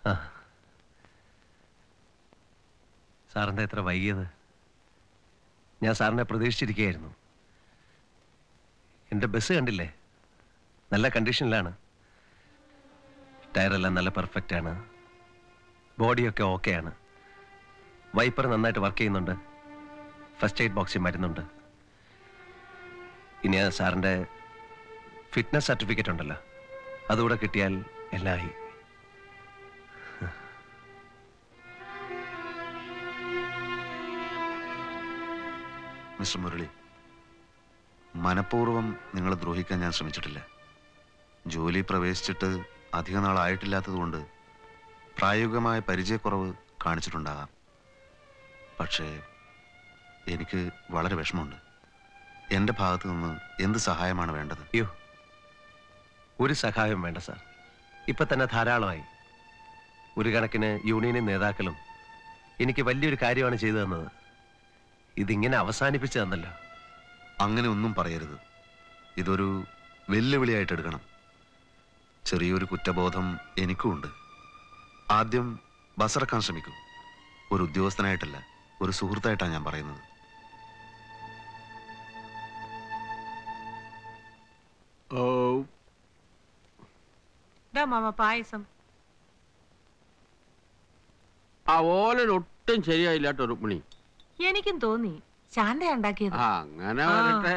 ആ സാറിൻ്റെ എത്ര വൈകിയത് ഞാൻ സാറിനെ പ്രതീക്ഷിച്ചിരിക്കുകയായിരുന്നു എൻ്റെ ബസ് കണ്ടില്ലേ നല്ല കണ്ടീഷനിലാണ് ടയറെല്ലാം നല്ല പെർഫെക്റ്റ് ആണ് ബോഡിയൊക്കെ ഓക്കെ ആണ് വൈപ്പർ നന്നായിട്ട് വർക്ക് ചെയ്യുന്നുണ്ട് ഫസ്റ്റ് എയ്ഡ് ബോക്സിൽ മരുന്നുണ്ട് ഇനി ആ സാറിൻ്റെ ഫിറ്റ്നസ് സർട്ടിഫിക്കറ്റ് ഉണ്ടല്ലോ അതുകൂടെ കിട്ടിയാൽ എല്ലാം ആയി മിസ്റ്റർ മുരളി മനഃപൂർവ്വം നിങ്ങളെ ദ്രോഹിക്കാൻ ഞാൻ ശ്രമിച്ചിട്ടില്ല ജോലി പ്രവേശിച്ചിട്ട് അധിക നാളായിട്ടില്ലാത്തതുകൊണ്ട് പ്രായോഗികമായ പരിചയക്കുറവ് കാണിച്ചിട്ടുണ്ടാകാം പക്ഷേ എനിക്ക് വളരെ വിഷമമുണ്ട് എൻ്റെ ഭാഗത്തു നിന്ന് എന്ത് സഹായമാണ് വേണ്ടത് അയ്യോ ഒരു സഹായം വേണ്ട സാർ ഇപ്പൊ തന്നെ ധാരാളമായി ഒരു കണക്കിന് യൂണിയനും നേതാക്കളും എനിക്ക് വലിയൊരു കാര്യമാണ് ചെയ്തു തന്നത് ഇതിങ്ങനെ അവസാനിപ്പിച്ചു തന്നല്ലോ അങ്ങനെ ഒന്നും പറയരുത് ഇതൊരു വെല്ലുവിളിയായിട്ട് എടുക്കണം ചെറിയൊരു കുറ്റബോധം എനിക്കും ഉണ്ട് ആദ്യം ബസറക്കാൻ ശ്രമിക്കൂ ഒരു ഉദ്യോഗസ്ഥനായിട്ടല്ല ഒരു സുഹൃത്തായിട്ടാണ് ഞാൻ പറയുന്നത് ഇതാ മാമ പായസം ആ ഓലൻ ഒട്ടും ശരിയായില്ലാട്ടോ രുക്മിണി എനിക്കും തോന്നി ശാന്ത ഉണ്ടാക്കിയത് ആ അങ്ങനെ ആ. വരട്ടെ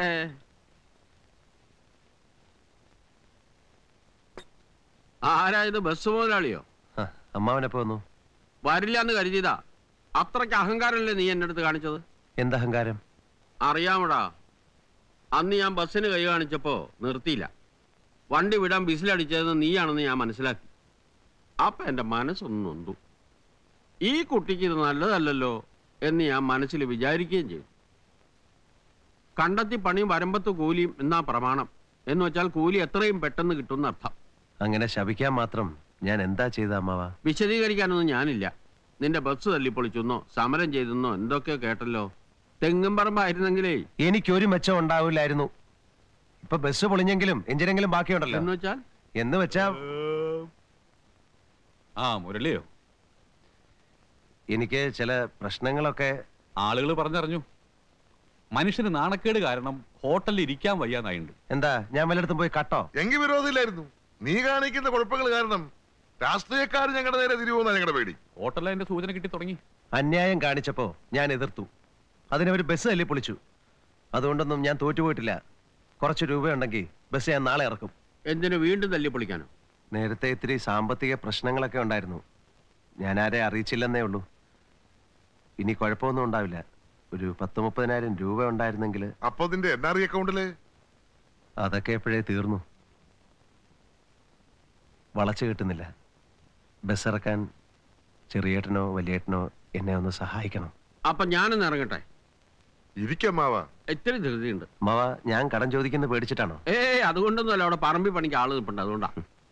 ആരാ ഇത് ബസ് മുതലാളിയോ ആ, അമ്മാവനെപ്പോ വന്നു വരില്ല എന്ന് കരുതിയതാ അത്രയ്ക്ക് അഹങ്കാരമല്ലേ നീ എന്റെ അടുത്ത് കാണിച്ചത് എന്തഹങ്കാരം അറിയാമടാ അന്ന് ഞാൻ ബസ്സിന് കൈ കാണിച്ചപ്പോ നിർത്തിയില്ല വണ്ടി വിടാൻ ബിസിലടിച്ചതെന്ന് നീയാണെന്ന് ഞാൻ മനസ്സിലാക്കി അപ്പൊ എന്റെ മനസ്സൊന്ന് നൊന്തു ഈ കുട്ടിക്ക് ഇത് നല്ലതല്ലല്ലോ എന്ന് ഞാൻ മനസ്സിൽ വിചാരിക്കുകയും ചെയ്തു കണ്ടെത്തി പണിയും വരമ്പത്ത് കൂലിയും എന്നാ പ്രമാണം എന്ന് വെച്ചാൽ കൂലി എത്രയും പെട്ടെന്ന് കിട്ടുന്ന അർത്ഥം അങ്ങനെ ശപിക്കാൻ മാത്രം ഞാൻ എന്താ ചെയ്ത അമ്മാവ വിശദീകരിക്കാനൊന്നും ഞാനില്ല നിന്റെ ബസ് തല്ലിപ്പൊളിച്ചെന്നോ സമരം ചെയ്തെന്നോ എന്തൊക്കെയോ കേട്ടല്ലോ തെങ്ങും പറമ്പായിരുന്നെങ്കിലേ എനിക്കൊരു മെച്ചം ഉണ്ടാവില്ലായിരുന്നു ഇപ്പൊ ബസ് പൊളിഞ്ഞെങ്കിലും എഞ്ചിനെങ്കിലും ബാക്കിയുണ്ടല്ലോ എന്ന് വെച്ചാൽ എന്ന് വെച്ചാ ആ മുരളിയോ എനിക്ക് ചില പ്രശ്നങ്ങളൊക്കെ ആളുകൾ പറഞ്ഞറിഞ്ഞു മനുഷ്യന് നാണക്കേട് കാരണം ഹോട്ടലിൽ ഇരിക്കാൻ വയ്യാന്നായിണ്ട് എന്താ ഞാൻ വല്ലയിടത്തും പോയി കട്ടോ എങ്കിൽ വിരോധമില്ലായിരുന്നു നീ കാണിക്കുന്ന കുഴപ്പങ്ങൾ കാരണം രാഷ്ട്രീയക്കാർ ഞങ്ങളുടെ നേരെ തിരിവുന്ന ഞങ്ങളുടെ പേടി ഹോട്ടലിൽ അതിന്റെ സൂചന കിട്ടി തുടങ്ങി അന്യായം കാണിച്ചപ്പോ ഞാൻ എതിർത്തു അതിനവര് ബസ് തല്ലി പൊളിച്ചു അതുകൊണ്ടൊന്നും ഞാൻ തോറ്റുപോയിട്ടില്ല കുറച്ച് രൂപയുണ്ടെങ്കിൽ ബസ് ഞാൻ നാളെ ഇറക്കും എന്തിനു വീണ്ടും തല്ലിപ്പൊളിക്കാനോ നേരത്തെ ഇത്തിരി സാമ്പത്തിക പ്രശ്നങ്ങളൊക്കെ ഉണ്ടായിരുന്നു ഞാൻ ആരെ അറിയിച്ചില്ലെന്നേ ഉള്ളൂ ഇനി കുഴപ്പമൊന്നും ഉണ്ടാവില്ല ഒരു പത്ത് മുപ്പതിനായിരം രൂപ ഉണ്ടായിരുന്നെങ്കിൽ അപ്പൊ നിന്റെ എൻ ആർ ഐ അക്കൗണ്ടില് അതൊക്കെ എപ്പോഴേ തീർന്നു വളച്ചു കിട്ടുന്നില്ല ബസ് ഇറക്കാൻ ചെറിയേട്ടനോ വലിയേട്ടനോ എന്നെ ഒന്ന് സഹായിക്കണം അപ്പൊ ഞാനൊന്ന് ഇറങ്ങട്ടെ ഇരിക്കമ്മാവ ഇത്തിരി ധൃതിയുണ്ട് മാവ ഞാൻ കടം ചോദിക്കുന്ന പേടിച്ചിട്ടാണോ ഏയ് അതുകൊണ്ടൊന്നുമല്ല അവിടെ പറമ്പി പണിക്ക് ആള് നിൽപ്പുണ്ട് അതുകൊണ്ടാ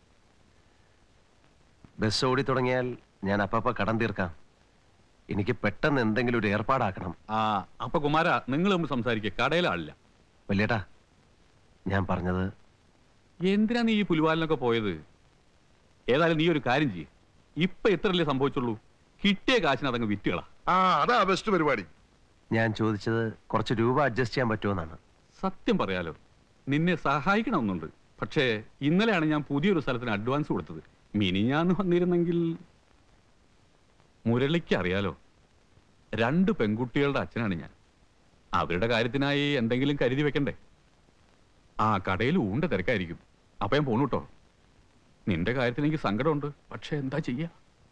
ബസ് ഓടി തുടങ്ങിയാൽ ഞാൻ അപ്പപ്പ കടം തീർക്കാം എനിക്ക് പെട്ടെന്ന് എന്തെങ്കിലും ഒരു ഏർപ്പാടാക്കണം ആ അപ്പൊ കുമാര നിങ്ങൾ തമ്മിൽ സംസാരിക്കുക കടയിലാളില്ല വലിയേട്ടാ ഞാൻ പറഞ്ഞത് എന്തിനാ നീ ഈ പുലിവാലിനൊക്കെ പോയത് ഏതായാലും നീ ഒരു കാര്യം ചെയ്യ് ഇപ്പൊ എത്രയല്ലേ സംഭവിച്ചുള്ളൂ കിട്ടിയ കാശിന് അതങ്ങ് വിറ്റുകളാ ആ അതാ ബെസ്റ്റ് പരിപാടി ഞാൻ ചോദിച്ചത് കുറച്ച് രൂപ അഡ്ജസ്റ്റ് ചെയ്യാൻ പറ്റുമെന്നാണ് സത്യം പറയാലോ നിന്നെ സഹായിക്കണമെന്നുണ്ട് പക്ഷേ ഇന്നലെയാണ് ഞാൻ പുതിയൊരു സ്ഥലത്തിന് അഡ്വാൻസ് കൊടുത്തത് മിനിഞ്ഞാന്ന് വന്നിരുന്നെങ്കിൽ മുരളിക്ക് അറിയാലോ രണ്ട് പെൺകുട്ടികളുടെ അച്ഛനാണ് ഞാൻ അവരുടെ കാര്യത്തിനായി എന്തെങ്കിലും കരുതി വെക്കണ്ടേ ആ കടയിൽ ഊണ്ട തിരക്കായിരിക്കും അപ്പൊ ഞാൻ പോണു കേട്ടോ നിന്റെ കാര്യത്തിൽ എനിക്ക് സങ്കടമുണ്ട് പക്ഷെ എന്താ ചെയ്യാ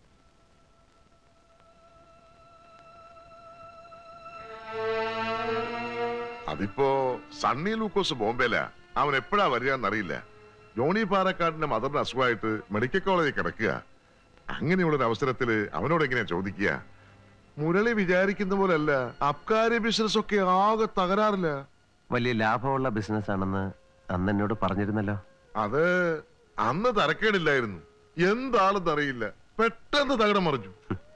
അതിപ്പോ സണ്ണി ലൂക്കോസ് ബോംബെയിലാ അവൻ എപ്പോഴാ വരികയെന്നറിയില്ല ജോണി പാറക്കാടിന്റെ മദറിന് അസുഖമായിട്ട് മെഡിക്കൽ കോളേജിൽ കിടക്കുക അങ്ങനെയുള്ള ഒരു അവസരത്തില് അവനോട് എങ്ങനെയാ ചോദിക്കുക മുരളി വിചാരിക്കുന്ന പോലല്ല അബ്കാരി ബിസിനസ് ഒക്കെ ആകെ തകരാറില്ല വലിയ ലാഭമുള്ള ബിസിനസ് ആണെന്ന് അന്ന് എന്നോട് പറഞ്ഞിരുന്നല്ലോ അത് അന്ന് തരക്കേടില്ലായിരുന്നു എന്താണെന്ന് അറിയില്ല പെട്ടെന്ന് തകിടം മറിഞ്ഞു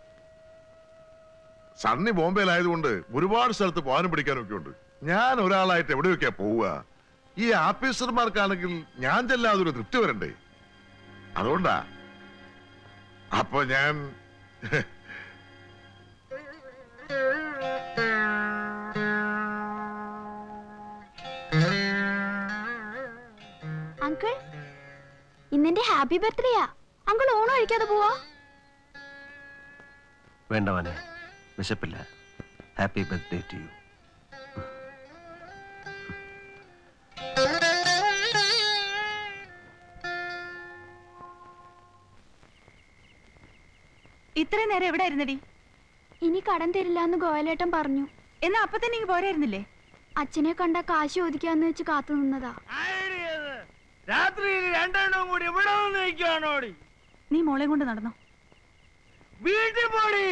സണ്ണി ബോംബെയിലായതുകൊണ്ട് ഒരുപാട് സ്ഥലത്ത് പോകാനും പിടിക്കാനും ഒക്കെ ഉണ്ട് ഞാൻ ഒരാളായിട്ട് എവിടെയൊക്കെയാ പോവുക ഈ ആഫീസർമാർക്കാണെങ്കിൽ ഞാൻ ചെല്ലാതെ ഒരു തൃപ്തി വരണ്ടേ അതുകൊണ്ടാ അപ്പൊ ഞാൻ അങ്കിൾ ഇന്നെന്റെ ഹാപ്പി ബർത്ത്ഡേയാ അങ്കിൾ ഓണം കഴിക്കാതെ പോവാ വേണ്ട മോനെ വിശപ്പില്ല ഹാപ്പി ബർത്ത്ഡേ ടു യു ഇത്രയും നേരം എവിടെ ആയിരുന്നടി ഇനി കടം തരില്ല എന്ന് ഗോയലേട്ടൻ പറഞ്ഞു എന്നാ അപ്പൊ തന്നെ ഇങ്ങ് പോരായിരുന്നില്ലേ അച്ഛനെ കണ്ട കാശ് ചോദിക്കാന്ന് വെച്ച് കാത്തു നിന്നതാ രാത്രിയിൽ രണ്ടെണ്ണം കൂടി ഇവിടെ വന്ന് നിൽക്കുകയാണോടി നീ മോളെ കൊണ്ട് നടന്നോ വീട്ടിൽ പോടി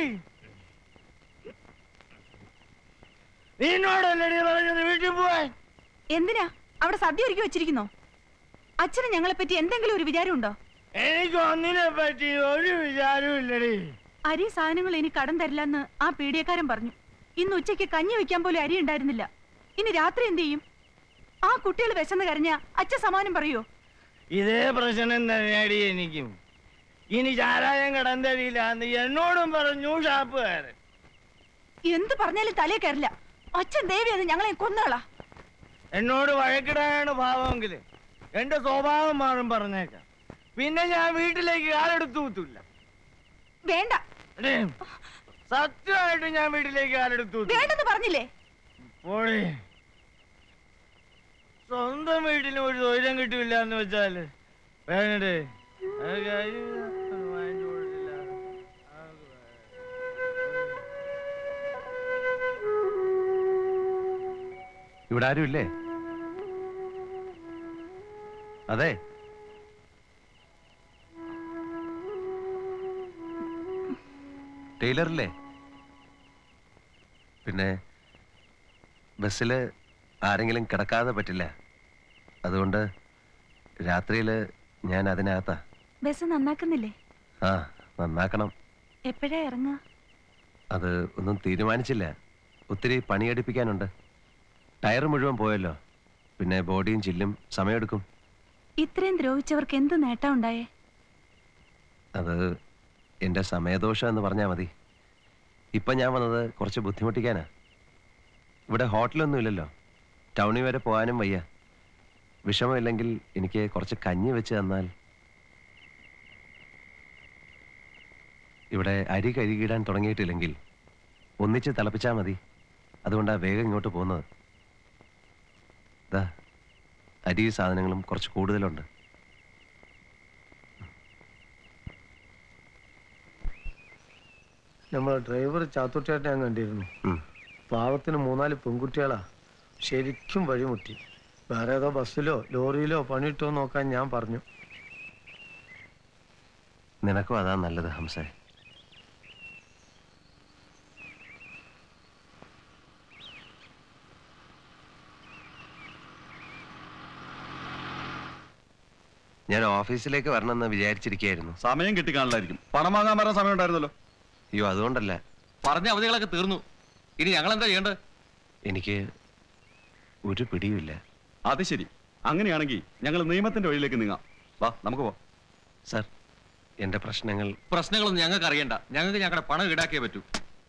നിന്നോടല്ലടി പറഞ്ഞത് വീട്ടിൽ പോവാൻ എന്തിനാ അവിടെ സദ്യ ഒരുക്കി വെച്ചിരിക്കുന്നോ അച്ഛന് ഞങ്ങളെ പറ്റി എന്തെങ്കിലും ഒരു വിചാരമുണ്ടോ എനിക്ക് ഒന്നിനെ പറ്റി ഒരു വിചാരവും ഇല്ലടി അരി സാധനങ്ങൾ ഇനി കടം തരില്ലെന്ന് ആ പീഡിയക്കാരൻ പറഞ്ഞു ഇന്ന് ഉച്ചയ്ക്ക് കഞ്ഞി വെക്കാൻ പോലും അരി ഉണ്ടായിരുന്നില്ല ഇനി രാത്രി എന്ത് ചെയ്യും ആ കുട്ടികൾ വിശന്ന് കരഞ്ഞ അച്ഛൻ സമാനം പറയോ ഇതേ പ്രശ്നം തന്നെയാടി എനിക്കും ഇനി ചാരായം കടം തരില്ല എന്ന് എന്നോടും പറഞ്ഞു ഷാപ്പുകാരൻ എന്ത് പറഞ്ഞാലും തലേ കയറില്ല അച്ഛൻ ദേവി അത് ഞങ്ങളെ കൊന്നുകളാ എന്നോട് വഴക്കിടാനാണ് ഭാവമെങ്കിൽ എന്റെ സ്വഭാവം മാറും പറഞ്ഞേക്കാം പിന്നെ ഞാൻ വീട്ടിലേക്ക് കാലെടുത്തു കൂത്തില്ല വേണ്ട എടീ, സത്യമായിട്ട് ഞാൻ വീട്ടിലേക്ക് കാലെടുത്തു കൂത്തില്ല. വേണ്ടെന്ന് പറഞ്ഞില്ലേ പോടി സ്വന്തം വീട്ടിലും ഒരു തൊഴിലും കിട്ടില്ല എന്ന് വെച്ചാല് വേണ്ടേ അത് കാര്യം വാങ്ങിച്ചു കൊടുത്തില്ല. ഇവിടെ ആരും ഇല്ലേ അതെ ടൈലറില്ലേ പിന്നെ ബസ്സിൽ ആരെങ്കിലും കിടക്കാതെ പറ്റില്ല അതുകൊണ്ട് രാത്രിയിൽ ഞാൻ അതിനകത്താ ബസ് നന്നാക്കുന്നില്ലേ ആ നന്നാക്കണം എപ്പോഴാ ഇറങ്ങുക അത് ഒന്നും തീരുമാനിച്ചില്ല ഒത്തിരി പണിയെടുപ്പിക്കാനുണ്ട് ടയർ മുഴുവൻ പോയല്ലോ പിന്നെ ബോഡിയും ചില്ലും സമയമെടുക്കും ഇത്രയും ദ്രോഹിച്ചവർക്ക് എന്ത് നേട്ടം ഉണ്ടായേ അത് എൻ്റെ സമയദോഷം എന്ന് പറഞ്ഞാൽ മതി ഇപ്പം ഞാൻ വന്നത് കുറച്ച് ബുദ്ധിമുട്ടിക്കാനാ ഇവിടെ ഹോട്ടലൊന്നും ഇല്ലല്ലോ ടൗണിൽ വരെ പോകാനും വയ്യ വിഷമമില്ലെങ്കിൽ എനിക്ക് കുറച്ച് കഞ്ഞി വെച്ച് തന്നാൽ ഇവിടെ അരി കഴുകിയിടാൻ തുടങ്ങിയിട്ടില്ലെങ്കിൽ ഒന്നിച്ച് തിളപ്പിച്ചാൽ മതി അതുകൊണ്ടാണ് വേഗം ഇങ്ങോട്ട് പോകുന്നത് ഇതാ അരി സാധനങ്ങളും കുറച്ച് കൂടുതലുണ്ട് നമ്മളെ ഡ്രൈവർ ചാത്തുട്ടിയായിട്ട് ഞാൻ കണ്ടിരുന്നു ഉം. പാവത്തിന് മൂന്നാല് പെൺകുട്ടികളാ ശരിക്കും വഴിമുട്ടി വേറെ ഏതോ ബസ്സിലോ ലോറിയിലോ പണിയിട്ടോ നോക്കാൻ ഞാൻ പറഞ്ഞു നിനക്കും അതാ നല്ലത് ഹംസേ ഞാൻ ഓഫീസിലേക്ക് വരണമെന്ന് വിചാരിച്ചിരിക്കുകയായിരുന്നു സമയം കിട്ടിക്കാണില്ലായിരിക്കും പണം വാങ്ങാൻ വരാൻ സമയം ഉണ്ടായിരുന്നല്ലോ അയ്യോ അതുകൊണ്ടല്ല പറഞ്ഞ അവധികളൊക്കെ തീർന്നു ഇനി ഞങ്ങൾ എന്താ ചെയ്യേണ്ടത് എനിക്ക് ഒരു പിടിയുമില്ല അത് ശരി അങ്ങനെയാണെങ്കിൽ ഞങ്ങൾ നിയമത്തിന്റെ വഴിയിലേക്ക് നീങ്ങാം വാ നമുക്ക് പോ സർ എൻ്റെ പ്രശ്നങ്ങൾ പ്രശ്നങ്ങളൊന്നും ഞങ്ങൾക്ക് അറിയണ്ട ഞങ്ങൾക്ക് ഞങ്ങളുടെ പണം ഈടാക്കിയേ പറ്റൂ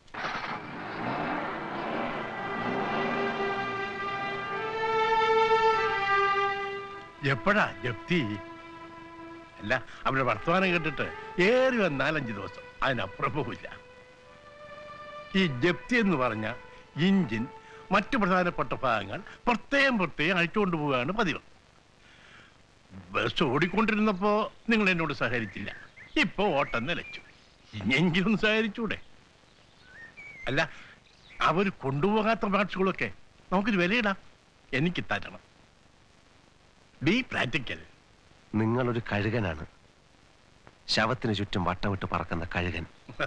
എപ്പോഴാ ജപ്തി അല്ല അവരുടെ വർത്തമാനം കേട്ടിട്ട് ഏറി വന്നാലഞ്ച് ദിവസം അതിനപ്പുറം പോവില്ല ഈ ജപ്തി എന്ന് പറഞ്ഞ ഇഞ്ചിൻ മറ്റു പ്രധാനപ്പെട്ട ഭാഗങ്ങൾ പ്രത്യേകം പ്രത്യേകം അഴിച്ചുകൊണ്ട് പോവുകയാണ് പതിവ് ബസ് ഓടിക്കൊണ്ടിരുന്നപ്പോ നിങ്ങൾ എന്നോട് സഹകരിച്ചില്ല ഇപ്പൊ ഓട്ടം നിലച്ചു ഇനിയെങ്കിലും ഒന്ന് സഹകരിച്ചൂടെ അല്ല അവർ കൊണ്ടുപോകാത്ത പാർട്സുകളൊക്കെ നമുക്കൊരു വിലയിടാം എനിക്ക് തരണം ബി പ്രാക്ടിക്കൽ നിങ്ങളൊരു കഴുകനാണ് ശവത്തിന് ചുറ്റും വട്ടമിട്ട് പറക്കുന്ന കഴുകൻ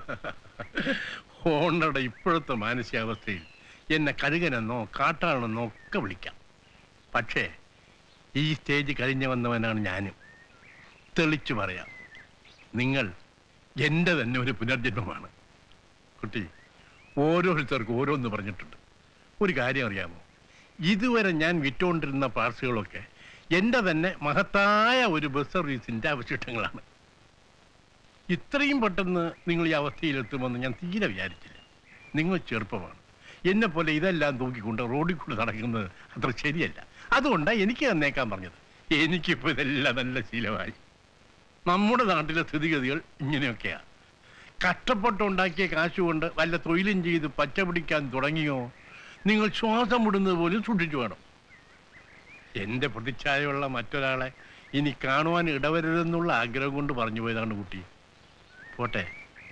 ഓണറുടെ ഇപ്പോഴത്തെ മാനസികാവസ്ഥയിൽ എന്നെ കഴുകനെന്നോ കാട്ടാണെന്നോ ഒക്കെ വിളിക്കാം പക്ഷേ ഈ സ്റ്റേജ് കഴിഞ്ഞു വന്നവനാണ് ഞാനും തെളിച്ചു പറയാം നിങ്ങൾ എൻ്റെ തന്നെ ഒരു പുനർജന്മമാണ് കുട്ടി ഓരോരുത്തർക്കും ഓരോന്ന് പറഞ്ഞിട്ടുണ്ട് ഒരു കാര്യം അറിയാമോ ഇതുവരെ ഞാൻ വിറ്റുകൊണ്ടിരുന്ന പാർസുകളൊക്കെ എൻ്റെ തന്നെ മഹത്തായ ഒരു ബസ് സർവീസിൻ്റെ അവശിഷ്ടങ്ങളാണ് ഇത്രയും പെട്ടെന്ന് നിങ്ങൾ ഈ അവസ്ഥയിലെത്തുമെന്ന് ഞാൻ തീരെ വിചാരിച്ചില്ല നിങ്ങൾ ചെറുപ്പമാണ് എന്നെ പോലെ ഇതെല്ലാം തൂക്കിക്കൊണ്ട് റോഡിൽ കൂടെ നടക്കുന്നത് അത്ര ശരിയല്ല അതുകൊണ്ടാണ് എനിക്ക് തന്നേക്കാൻ പറഞ്ഞത് എനിക്കിപ്പോൾ ഇതെല്ലാം നല്ല ശീലമായി നമ്മുടെ നാട്ടിലെ സ്ഥിതിഗതികൾ ഇങ്ങനെയൊക്കെയാണ് കഷ്ടപ്പെട്ടുണ്ടാക്കിയ കാശുകൊണ്ട് വല്ല തൊഴിലും ചെയ്ത് പച്ച പിടിക്കാൻ തുടങ്ങിയോ നിങ്ങൾ ശ്വാസം വിടുന്നത് പോലും സൂക്ഷിച്ചു വേണം എന്റെ പ്രതിച്ഛായയുള്ള മറ്റൊരാളെ ഇനി കാണുവാൻ ഇടവരുതെന്നുള്ള ആഗ്രഹം കൊണ്ട് പറഞ്ഞു പോയതാണ് കുട്ടി പോട്ടെ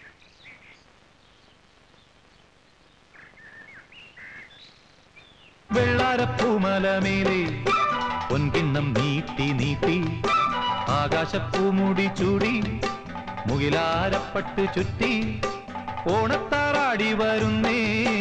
വെള്ളാരപ്പൂമലമേലെ പൊൻകിണ്ണം നീട്ടി നീട്ടി ആകാശപ്പൂമുടി ചൂടി മുകിലാരപ്പട്ട് ചുറ്റി ഓണത്താറാടി വരുന്നേ